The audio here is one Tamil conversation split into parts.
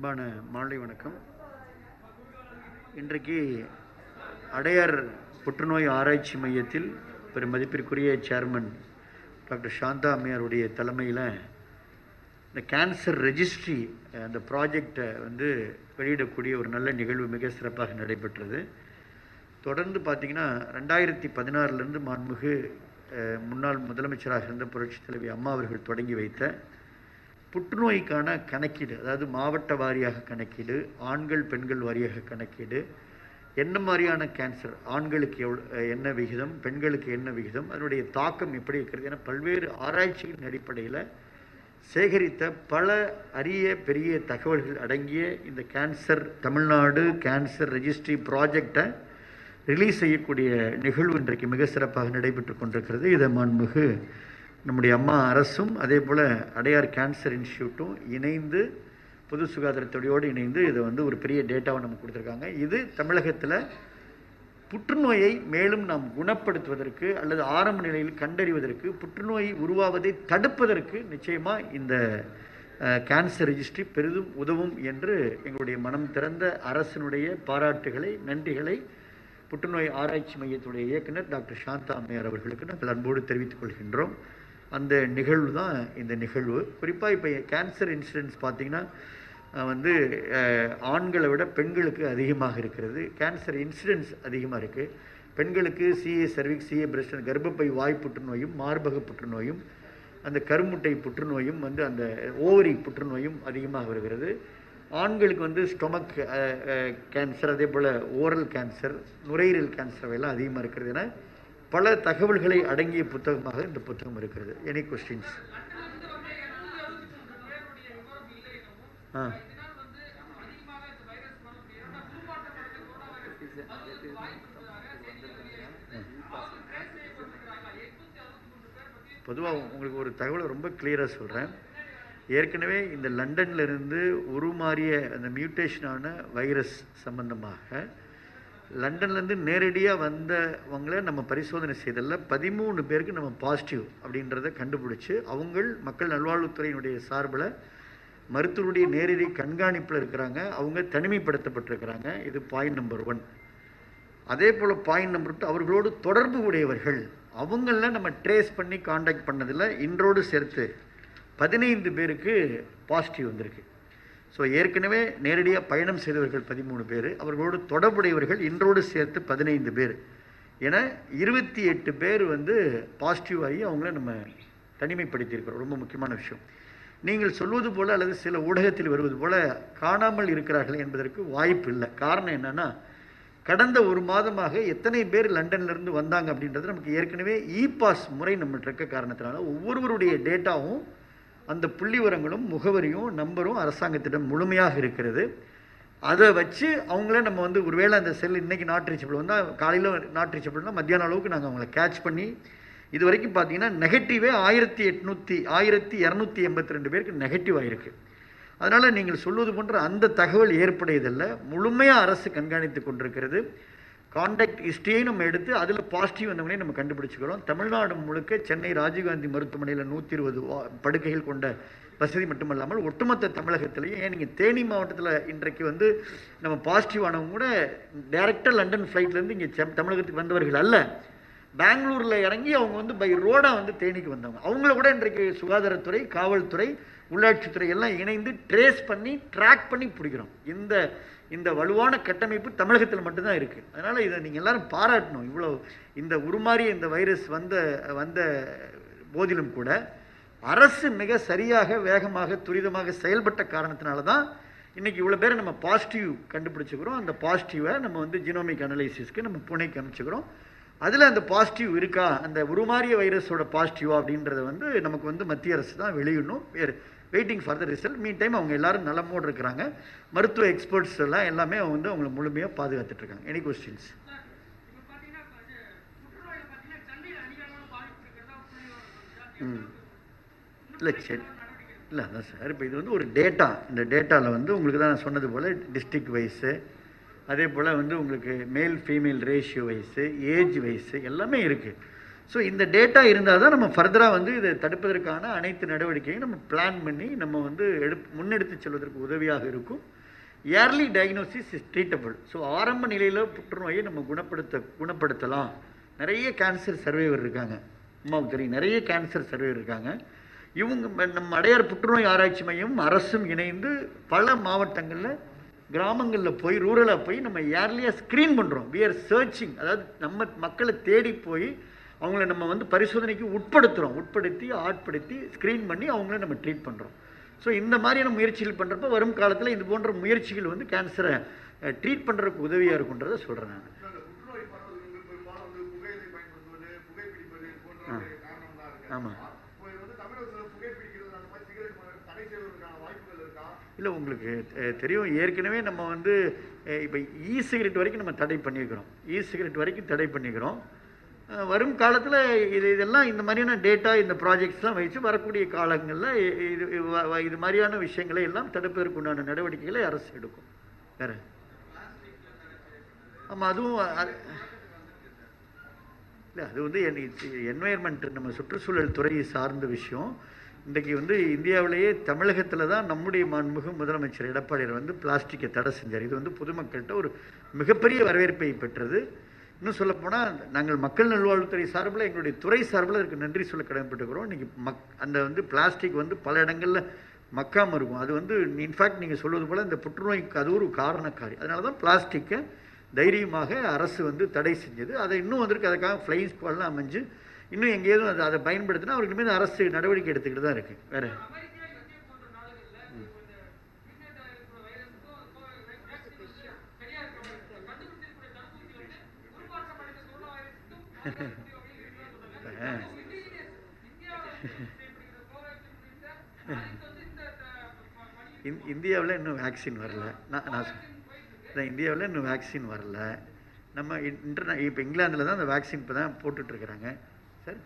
அன்பான மாலை வணக்கம் இன்றைக்கு அடையார் புற்றுநோய் ஆராய்ச்சி மையத்தில் பெரும் மதிப்பிற்குரிய சேர்மன் டாக்டர் சாந்தா அம்மையாருடைய தலைமையில் இந்த கேன்சர் ரெஜிஸ்ட்ரி அந்த ப்ராஜெக்டை வந்து வெளியிடக்கூடிய ஒரு நல்ல நிகழ்வு மிக சிறப்பாக நடைபெற்றது தொடர்ந்து பார்த்தீங்கன்னா ரெண்டாயிரத்தி பதினாறுலேருந்து மாண்புமிகு அஹ், முன்னாள் முதலமைச்சராக இருந்த புரட்சித் தலைவி அம்மா அவர்கள் தொடங்கி வைத்த புற்றுநோய்க்கான கணக்கீடு அதாவது மாவட்ட வாரியாக கணக்கீடு ஆண்கள் பெண்கள் வாரியாக கணக்கீடு என்ன மாதிரியான கேன்சர் ஆண்களுக்கு எவ்வளோ என்ன விகிதம் பெண்களுக்கு என்ன விகிதம் அதனுடைய தாக்கம் எப்படி இருக்கிறது என பல்வேறு ஆராய்ச்சிகளின் அடிப்படையில் சேகரித்த பல அரிய பெரிய தகவல்கள் அடங்கிய இந்த கேன்சர் தமிழ்நாடு கேன்சர் ரெஜிஸ்ட்ரி ப்ராஜெக்டை ரிலீஸ் செய்யக்கூடிய நிகழ்வு இன்றைக்கு மிக சிறப்பாக நடைபெற்று கொண்டிருக்கிறது இதை மாண்புமிகு நம்முடைய அம்மா அரசும் அதே போல் அடையார் கேன்சர் இன்ஸ்டியூட்டும் இணைந்து பொது சுகாதாரத்துறையோடு இணைந்து இதை வந்து ஒரு பெரிய டேட்டாவை நமக்கு கொடுத்துருக்காங்க இது தமிழகத்தில் புற்றுநோயை மேலும் நாம் குணப்படுத்துவதற்கு அல்லது ஆரம்ப நிலையில் கண்டறிவதற்கு புற்றுநோய் உருவாவதை தடுப்பதற்கு நிச்சயமாக இந்த அஹ், கேன்சர் ரெஜிஸ்ட்ரி பெரிதும் உதவும் என்று எங்களுடைய மனம் திறந்த அரசினுடைய பாராட்டுகளை நன்றிகளை புற்றுநோய் ஆராய்ச்சி மையத்துடைய இயக்குனர் டாக்டர் சாந்தா அம்மையார் அவர்களுக்கு நாங்கள் அன்போடு தெரிவித்துக் கொள்கின்றோம் அந்த நிகழ்வு தான் இந்த நிகழ்வு குறிப்பாக இப்போ கேன்சர் இன்சிடென்ட்ஸ் பார்த்தீங்கன்னா அஹ், வந்து அஹ், ஆண்களை விட பெண்களுக்கு அதிகமாக இருக்கிறது கேன்சர் இன்சிடென்ட்ஸ் அதிகமாக இருக்குது பெண்களுக்கு சிஏ சர்விக் சிஏ பிரஸ்ட் கர்ப்பப்பை வாய் புற்றுநோயும் மார்பக புற்றுநோயும் அந்த கருமுட்டை புற்றுநோயும் வந்து அந்த ஓவரி புற்றுநோயும் அதிகமாக வருகிறது ஆண்களுக்கு வந்து ஸ்டொமக் கேன்சர் அதே போல் ஓரல் கேன்சர் நுரையீரல் கேன்சர் எல்லாம் அதிகமாக இருக்கிறது என பல தகவல்களை அடங்கிய புத்தகமாக இந்த புத்தகம் இருக்கிறது எனி கொஸ்டின்ஸ் ஆ பொதுவாக உங்களுக்கு ஒரு தகவலை ரொம்ப கிளியராக சொல்கிறேன் ஏற்கனவே இந்த லண்டன்ல இருந்து உருமாறிய அந்த மியூட்டேஷனான வைரஸ் சம்பந்தமாக லண்டன்லேருந்து நேரடியாக வந்தவங்கள நம்ம பரிசோதனை செய்ததில் பதிமூணு பேருக்கு நம்ம பாசிட்டிவ் அப்படின்றத கண்டுபிடிச்சி அவங்கள் மக்கள் நல்வாழ்வுத்துறையினுடைய சார்பில் மருத்துவருடைய நேரடி கண்காணிப்பில் இருக்கிறாங்க அவங்க தனிமைப்படுத்தப்பட்டிருக்கிறாங்க இது பாயிண்ட் நம்பர் ஒன் அதே போல் பாயிண்ட் நம்பர் டூ அவர்களோடு தொடர்பு உடையவர்கள் அவங்கள நம்ம ட்ரேஸ் பண்ணி காண்டாக்ட் பண்ணதில் இன்றோடு சேர்த்து பதினைந்து பேருக்கு பாசிட்டிவ் வந்திருக்கு ஸோ ஏற்கனவே நேரடியாக பயணம் செய்தவர்கள் பதிமூணு பேர் அவர்களோடு தொடர்புடையவர்கள் இன்றோடு சேர்த்து பதினைந்து பேர் என இருபத்தி எட்டு பேர் வந்து பாசிட்டிவ் ஆகி அவங்கள நம்ம தனிமைப்படுத்தியிருக்கிறோம் ரொம்ப முக்கியமான விஷயம் நீங்கள் சொல்வது போல அல்லது சில ஊடகத்தில் வருவது போல காணாமல் இருக்கிறார்கள் என்பதற்கு வாய்ப்பு இல்லை காரணம் என்னன்னா கடந்த ஒரு மாதமாக எத்தனை பேர் லண்டன்ல இருந்து வந்தாங்க அப்படின்றது நமக்கு ஏற்கனவே இ பாஸ் முறை நம்மகிட்ட இருக்க காரணத்தினால ஒவ்வொருவருடைய டேட்டாவும் அந்த புள்ளி விவரங்களும் முகவரியும் நம்பரும் அரசாங்கத்திடம் முழுமையாக இருக்கிறது அதை வச்சு அவங்கள நம்ம வந்து ஒருவேளை அந்த செல் இன்னைக்கு நாட் ரீச்சபிள் வந்தால் காலையில் நாட் ரீச்சபிள்னா மத்தியான அளவுக்கு நாங்கள் அவங்கள கேட்ச் பண்ணி இது வரைக்கும் பார்த்தீங்கன்னா நெகட்டிவே ஆயிரத்தி எட்நூற்றி ஆயிரத்தி இரநூத்தி எண்பத்தி ரெண்டு பேருக்கு நெகட்டிவ் ஆயிருக்கு அதனால் நீங்கள் சொல்வது போன்ற அந்த தகவல் ஏற்புடையதல்ல முழுமையாக அரசு கண்காணித்து கொண்டிருக்கிறது காண்டாக்ட் ஹிஸ்ட்ரியை நம்ம எடுத்து அதில் பாசிட்டிவ் வந்தவங்களே நம்ம கண்டுபிடிச்சிக்கிறோம் தமிழ்நாடு முழுக்க சென்னை ராஜீவ்காந்தி மருத்துவமனையில் நூற்றி இருபது படுக்கைகள் கொண்ட வசதி மட்டுமல்லாமல் ஒட்டுமொத்த தமிழகத்திலையும் ஏன் நீங்கள் தேனி மாவட்டத்தில் இன்றைக்கு வந்து நம்ம பாசிட்டிவ் ஆனவங்க கூட டைரெக்டாக லண்டன் ஃப்ளைட்லேருந்து இங்கே தமிழகத்துக்கு வந்தவர்கள் அல்ல பெங்களூரில் இறங்கி அவங்க வந்து பை ரோடாக வந்து தேனிக்கு வந்தவங்க அவங்கள கூட இன்றைக்கு சுகாதாரத்துறை காவல்துறை உள்ளாட்சித்துறை எல்லாம் இணைந்து ட்ரேஸ் பண்ணி ட்ராக் பண்ணி பிடிக்கிறோம் இந்த இந்த வலுவான கட்டமைப்பு தமிழகத்தில் மட்டும்தான் இருக்குது அதனால் இதை நீங்கள் எல்லாரும் பாராட்டணும் இவ்வளோ இந்த உருமாறிய இந்த வைரஸ் வந்த வந்த போதிலும் கூட அரசு மிக சரியாக வேகமாக துரிதமாக செயல்பட்ட காரணத்தினால தான் இன்றைக்கி இவ்வளோ பேரை நம்ம பாசிட்டிவ் கண்டுபிடிச்சிக்கிறோம் அந்த பாசிட்டிவை நம்ம வந்து ஜினோமிக் அனலைசிஸ்க்கு நம்ம புனைக்கு அனுப்பிச்சுக்கிறோம் அதில் அந்த பாசிட்டிவ் இருக்கா அந்த உருமாறிய வைரஸோட பாசிட்டிவா அப்படின்றத வந்து நமக்கு வந்து மத்திய அரசு தான் வெளியிடணும் வேறு waiting for the result mean time அவங்க எல்லாரும் நலமோடு இருக்கிறாங்க மருத்துவ எக்ஸ்பர்ட்ஸ் எல்லாம் எல்லாமே அவங்க வந்து அவங்கள முழுமையாக பாதுகாத்துட்டு இருக்காங்க எனி கொஸ்டின்ஸ் ம் இல்லை சரி இல்லை அதான் சார் இப்போ இது வந்து ஒரு டேட்டா இந்த டேட்டாவில் வந்து உங்களுக்கு தான் நான் சொன்னது போல் டிஸ்ட்ரிக்ட் வைஸு அதே போல் வந்து உங்களுக்கு male female ratio wise age wise எல்லாமே இருக்குது ஸோ இந்த டேட்டா இருந்தால் தான் நம்ம ஃபர்தராக வந்து இதை தடுப்பதற்கான அனைத்து நடவடிக்கையும் நம்ம பிளான் பண்ணி நம்ம வந்து எடு முன்னெடுத்து செல்வதற்கு உதவியாக இருக்கும் early diagnosis is treatable so ஆரம்ப நிலையில் புற்றுநோயை நம்ம குணப்படுத்த குணப்படுத்தலாம் நிறைய கேன்சர் சர்வைவர் இருக்காங்க அம்மாவுக்கு தெரியும் நிறைய கேன்சர் சர்வைவர் இருக்காங்க இவங்க ம- நம்ம அடையார் புற்றுநோய் ஆராய்ச்சி மையம் அரசும் இணைந்து பல மாவட்டங்களில் கிராமங்களில் போய் ரூரலாக போய் நம்ம ஏர்லியாக ஸ்க்ரீன் பண்ணுறோம் we are சர்ச்சிங் அதாவது நம்ம மக்களை தேடி போய் அவங்கள நம்ம வந்து பரிசோதனைக்கு உட்படுத்துகிறோம் உட்படுத்தி ஆட்படுத்தி ஸ்க்ரீன் பண்ணி அவங்கள நம்ம ட்ரீட் பண்ணுறோம் ஸோ இந்த மாதிரியான முயற்சிகள் பண்ணுறப்ப வரும் காலத்தில் இது போன்ற முயற்சிகள் வந்து கேன்சரை ட்ரீட் பண்ணுறதுக்கு உதவியாக இருக்குன்றதை சொல்கிறேன் நான் இந்த புற்றுநோய் பரவுவதற்கு பெரும்பாலும் வந்து புகையிலை பயன்படுத்துவது புகைப்பிடிப்பது போன்றவற்றை காரணம்லாம் இருக்கு ஆமாம் இப்போ இது வந்து தமிழகத்தில் புகைப்பிடிக்கிறது அந்த மாதிரி சிகரெட் தடை செய்வதற்கான வாய்ப்புகள் இருக்கா இல்லை உங்களுக்கு அஹ், தெரியும் ஏற்கனவே நம்ம வந்து இப்போ இ சிகரெட் வரைக்கும் நம்ம தடை பண்ணியிருக்கிறோம் இ சிகரெட் வரைக்கும் தடை பண்ணிக்கிறோம் அஹ், வரும் காலத்தில் இது இதெல்லாம் இந்த மாதிரியான டேட்டா இந்த ப்ராஜெக்ட்ஸ்லாம் வச்சு வரக்கூடிய காலங்களில் இது இது வ- வ- இது மாதிரியான விஷயங்களை எல்லாம் தடுப்பதற்கு உண்டான நடவடிக்கைகளை அரசு எடுக்கும் வேற ஆமாம் அதுவும் அ- இல்லை அது வந்து என்வாயர்மெண்ட் நம்ம சுற்றுச்சூழல் துறையை சார்ந்த விஷயம் இன்றைக்கு வந்து இந்தியாவிலேயே தமிழகத்தில் தான் நம்முடைய மாண்புமிகு முதலமைச்சர் எடப்பாடியார் வந்து பிளாஸ்டிக்கை தடை செஞ்சார் இது வந்து பொதுமக்கள்கிட்ட ஒரு மிகப்பெரிய வரவேற்பை பெற்றது இன்னும் சொல்லப்போனால் நாங்கள் மக்கள் நல்வாழ்வுத்துறை சார்பில் எங்களுடைய துறை சார்பில் அதுக்கு நன்றி சொல்ல கடமைப்பட்டுக்கிறோம் இன்றைக்கி மக் அந்த வந்து பிளாஸ்டிக் வந்து பல இடங்களில் மக்காமல் இருக்கும் அது வந்து இன்ஃபேக்ட் நீங்கள் சொல்வது போல் இந்த புற்றுநோய்க்கு அது ஒரு காரணக்காரி அதனால தான் பிளாஸ்டிக்கை தைரியமாக அரசு வந்து தடை செஞ்சது அதை இன்னும் வந்திருக்கு அதுக்காக ஃப்ளைங் ஸ்குவாட்லாம் அமைஞ்சு இன்னும் எங்கேயும் அதை அதை பயன்படுத்தினா அவர்கள் மீது அரசு நடவடிக்கை எடுத்துக்கிட்டு தான் இருக்குது வேறு அமெரிக்கா யுகே போன்ற நாடுகள்ல இப்போ இந்த வீட்டுல இருக்கிற வைரஸுக்கும் வேக்சின் வந்து சரியா இருக்கிற கண்டுபிடிச்சிருக்கிற தடுப்பூசி வந்து உருமாற்றம் அடைந்த கொரோனா வைரஸுக்கும் பாதுகாக்கக்கூடிய வகையில் இருக்குன்னு சொல்றாங்க ஆ. அதுவும் indigenous இந்தியாவில் செய்யப்படுகிற கோவேக்சின் உள்ளிட்ட அதுக்கு வந்து இந்த த- பணி இந் இந்தியாவில் இன்னும் வேக்சின் வரல நான் நான் சொ- அதான் இந்தியாவில் இன்னும் வேக்சின் வரல நம்ம இன்டர்நே இப்போ இங்கிலாந்தில் தான் அந்த வேக்சின் இப்போ தான் போட்டுட்ருக்குறாங்க சார்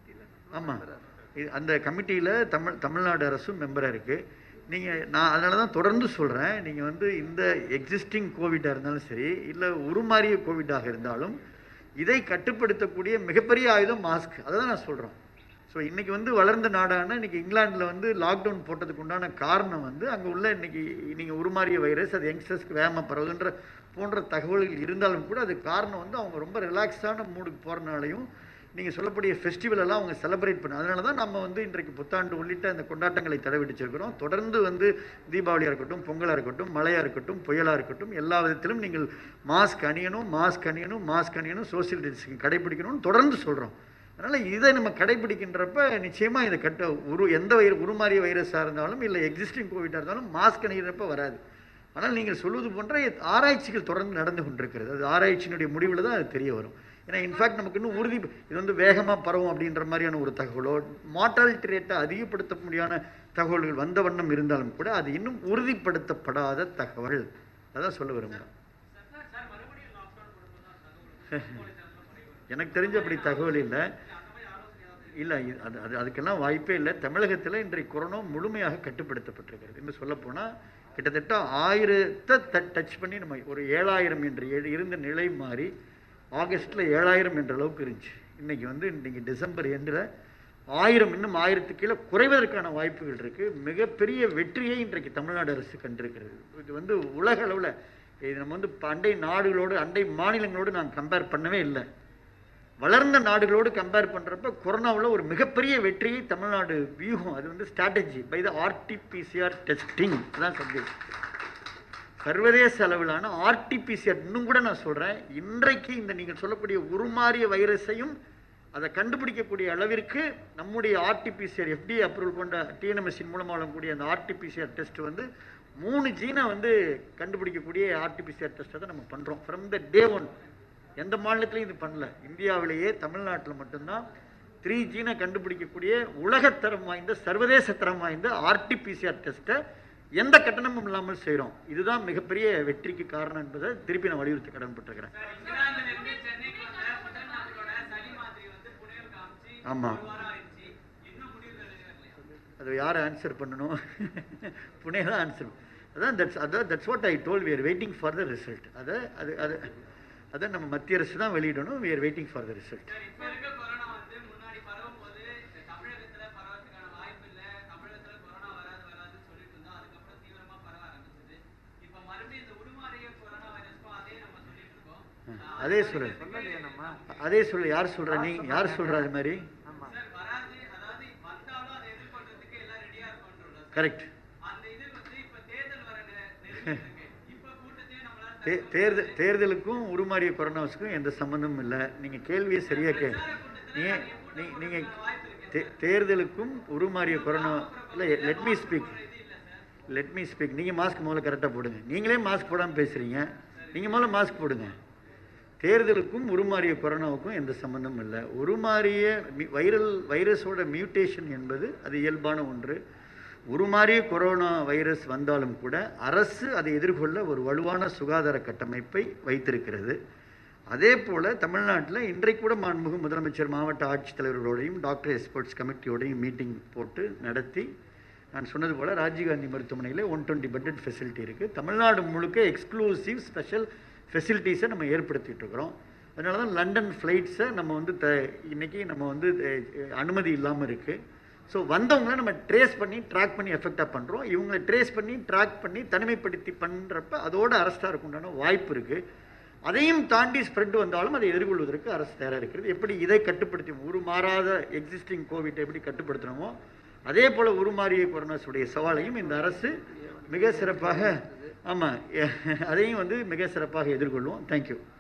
ஆமாம் அந்த கமிட்டியில் தமிழ் தமிழ்நாடு அரசும் மெம்பராக இருக்குது நீங்கள் நான் அதனால தான் தொடர்ந்து சொல்கிறேன் நீங்கள் வந்து இந்த எக்ஸிஸ்டிங் கோவிட்டாக இருந்தாலும் சரி இல்லை உருமாறிய கோவிட்டாக இருந்தாலும் இதை கட்டுப்படுத்தக்கூடிய மிகப்பெரிய ஆயுதம் மாஸ்க் அதை தான் நான் சொல்கிறோம் ஸோ இன்றைக்கி வந்து வளர்ந்த நாடான இன்றைக்கி இங்கிலாந்தில் வந்து லாக்டவுன் போட்டதுக்கு உண்டான காரணம் வந்து அங்கே உள்ள இன்றைக்கி நீங்கள் உருமாறிய வைரஸ் அது யங்ஸ்டர்ஸ்க்கு வேகமாக பரவுதுன்ற போன்ற தகவல்கள் இருந்தாலும் கூட அது காரணம் வந்து அவங்க ரொம்ப ரிலாக்ஸான மூடுக்கு போகிறனாலையும் நீங்கள் சொல்லக்கூடிய ஃபெஸ்டிவல் எல்லாம் அவங்க செலிப்ரேட் பண்ண அதனால தான் நம்ம வந்து இன்றைக்கு புத்தாண்டு உள்ளிட்ட அந்த கொண்டாட்டங்களை தடைவிடிச்சிருக்கிறோம் தொடர்ந்து வந்து தீபாவளியாக இருக்கட்டும் பொங்கலாக இருக்கட்டும் மழையாக இருக்கட்டும் புயலாக இருக்கட்டும் எல்லா விதத்திலும் நீங்கள் மாஸ்க் அணியணும் மாஸ்க் அணியணும் மாஸ்க் அணியணும் சோஷியல் டிஸ்டன்சிங் கடைபிடிக்கணும்னு தொடர்ந்து சொல்கிறோம் அதனால் இதை நம்ம கடைபிடிக்கின்றப்ப நிச்சயமாக இதை கட்ட உரு எந்த வைர உருமாறிய வைரஸாக இருந்தாலும் இல்லை எக்ஸிஸ்டிங் கோவிட்டாக இருந்தாலும் மாஸ்க் அணிகிறப்ப வராது ஆனால் நீங்கள் சொல்வது போன்ற ஆராய்ச்சிகள் தொடர்ந்து நடந்து கொண்டிருக்கிறது அது ஆராய்ச்சியினுடைய முடிவில் தான் அது தெரிய வரும் ஏன்னா இன்ஃபேக்ட் நமக்கு இன்னும் உறுதி இது வந்து வேகமாக பரவும் அப்படின்ற மாதிரியான ஒரு தகவலோ மார்ட்டாலிட்டி ரேட்டை அதிகப்படுத்த முடியாத தகவல்கள் வந்த வண்ணம் இருந்தாலும் கூட அது இன்னும் உறுதிப்படுத்தப்படாத தகவல் அதான் சொல்ல விரும்புகிறேன் சார் மறுபடியும் லாக்டவுன் கொடுப்பதா தகவல் எனக்கு தெரிஞ்ச அப்படி தகவல் இல்லை இல்லை இது- அது அது அதுக்கெல்லாம் வாய்ப்பே இல்லை தமிழகத்தில் இன்றைக்கு கொரோனா முழுமையாக கட்டுப்படுத்தப்பட்டிருக்கிறது இன்னும் சொல்லப்போனால் கிட்டத்தட்ட ஆயிரத்தை டச் பண்ணி நம்ம ஒரு ஏழாயிரம் என்று எழு- இருந்த நிலை மாறி ஆகஸ்ட்டில் ஏழாயிரம் என்ற அளவுக்கு இருந்துச்சு இன்றைக்கி வந்து இன்றைக்கி டிசம்பர் எண்டில் ஆயிரம் இன்னும் ஆயிரத்துக்கு கீழே குறைவதற்கான வாய்ப்புகள் இருக்குது மிகப்பெரிய வெற்றியை இன்றைக்கு தமிழ்நாடு அரசு கண்டிருக்கிறது இது வந்து உலக அளவில் இது நம்ம வந்து இப்ப அண்டை நாடுகளோடு அண்டை மாநிலங்களோடு நான் கம்பேர் பண்ணவே இல்லை வளர்ந்த நாடுகளோடு கம்பேர் பண்ணுறப்ப கொரோனாவில் ஒரு மிகப்பெரிய வெற்றியை தமிழ்நாடு வியூகம் அது வந்து strategy by the RTPCR testing அதான் சப்ஜெக்ட் சர்வதேச அளவிலான ஆர்டிபிசிஆர் இன்னும் கூட நான் சொல்கிறேன் இன்றைக்கு இந்த நீங்கள் சொல்லக்கூடிய உருமாறிய வைரஸையும் அதை கண்டுபிடிக்கக்கூடிய அளவிற்கு நம்முடைய ஆர்டிபிசிஆர் எஃப்டிஏ அப்ரூவல் கொண்ட டிஎன்எம்எஸ்சின் மூலமாக வழங்கக்கூடிய அந்த ஆர்டிபிசிஆர் டெஸ்ட் வந்து மூணு ஜீனை வந்து கண்டுபிடிக்கக்கூடிய ஆர்டிபிசிஆர் டெஸ்ட்டை தான் நம்ம பண்ணுறோம் ஃப்ரம் த டே ஒன் எந்த மாநிலத்திலையும் இது பண்ணல இந்தியாவிலேயே தமிழ்நாட்டில் மட்டும்தான் த்ரீ ஜீனை கண்டுபிடிக்கக்கூடிய உலகத்தரம் வாய்ந்த சர்வதேச தரம் வாய்ந்த ஆர்டிபிசிஆர் டெஸ்ட்டை எந்த கட்டணமும் இல்லாமல் செய்கிறோம் இதுதான் மிகப்பெரிய வெற்றிக்கு காரணம் என்பதை திருப்பி நான் வலியுறுத்த கடன்பட்டிருக்கிறேன் இங்கிலாந்துல இருந்து சென்னைக்கு வந்த முதல் நபரோட சளி மாதிரி வந்து புனையல் காமிச்சு ஆமா. ஒரு வாரம் ஆயிடுச்சு இன்னும் முடிவு வரலையா அது யார் ஆன்சர் பண்ணணும் புனே தான் ஆன்சர் அதான் தட்ஸ் அதான் that's what I told we are waiting for the result அதை அது அது அதை நம்ம மத்திய அரசு தான் வெளியிடணும் we are waiting for the result sir இப்ப இருக்க கொரோனா வந்து முன்னாடி பரவும் போது இந்த தமிழகத்துல பரவறதுக்கான வாய்ப்பு இல்ல தமிழகத்துல கொரோனா வராது வராதுன்னு சொல்லிட்டு இருந்தோம் அதுக்கப்புறம் தீவிரமா பரவ ஆரம்பிச்சது இப்ப மறுபடியும் அதே சொல்லு அதே சொல்லு யார் சொல்றா நீ யார் சொல்றா அது மாதிரி சார் வராது அதாவது வந்தாலும் அதை எதிர்கொள்றதுக்கு எல்லாம் ரெடியா இருக்கோன்றோம் கரெக்ட் அந்த இது வந்து இப்ப தேர்தல் வர நெ- நெருங்கிட்டு இருக்கு இப்ப கூட்டத்தையே நம்மளால தே தேர்தல் தேர்தலுக்கும் உருமாறிய கொரோனாவுக்கும் எந்த சம்மந்தமும் இல்லை நீங்கள் கேள்வியை சரியா கே நீங்கள் நீ- நீங்கள் தே- தேர்தலுக்கும் உருமாறிய கொரோனா இல்லை let me speak let me speak நீங்கள் மாஸ்க் முதல்ல கரெக்டாக போடுங்க நீங்களே மாஸ்க் போடாமல் பேசுகிறீங்க நீங்கள் முதல்ல மாஸ்க் போடுங்க தேர்தலுக்கும் உருமாறிய கொரோனாவுக்கும் எந்த சம்பந்தமும் இல்லை உருமாறிய மி- வைரல் வைரஸோட மியூட்டேஷன் என்பது அது இயல்பான ஒன்று உருமாறிய கொரோனா வைரஸ் வந்தாலும் கூட அரசு அதை எதிர்கொள்ள ஒரு வலுவான சுகாதார கட்டமைப்பை வைத்திருக்கிறது அதே போல் தமிழ்நாட்டில் இன்றைக்கு கூட மாண்புமிகு முதலமைச்சர் மாவட்ட ஆட்சித்தலைவர்களோடையும் டாக்டர் எக்ஸ்பர்ட்ஸ் கமிட்டியோடையும் மீட்டிங் போட்டு நடத்தி நான் சொன்னது போல் ராஜீவ்காந்தி மருத்துவமனையில் ஒன் டுவெண்ட்டி பெட்டட் ஃபெசிலிட்டி இருக்குது தமிழ்நாடு முழுக்க எக்ஸ்க்ளூசிவ் ஸ்பெஷல் ஃபெசிலிட்டிஸை நம்ம ஏற்படுத்திட்டு இருக்கிறோம் அதனால தான் லண்டன் ஃப்ளைட்ஸை நம்ம வந்து த இன்னைக்கு நம்ம வந்து அஹ், அனுமதி இல்லாமல் இருக்குது ஸோ வந்தவங்கள நம்ம ட்ரேஸ் பண்ணி ட்ராக் பண்ணி எஃபெக்டாக பண்ணுறோம் இவங்களை ட்ரேஸ் பண்ணி ட்ராக் பண்ணி தனிமைப்படுத்தி பண்ணுறப்ப அதோட அரஸ்டாக இருக்குண்டான வாய்ப்பு இருக்குது அதையும் தாண்டி ஸ்ப்ரெட் வந்தாலும் அதை எதிர்கொள்வதற்கு அரசு தயாராக இருக்கிறது எப்படி இதை கட்டுப்படுத்தி உருமாறாத எக்ஸிஸ்டிங் கோவிட்டை எப்படி கட்டுப்படுத்தணுமோ அதே போல் உருமாறிய கொரோனாஸுடைய சவாலையும் இந்த அரசு மிக சிறப்பாக ஆமாம் அதையும் வந்து மிக சிறப்பாக எதிர்கொள்வோம் தேங்க்யூ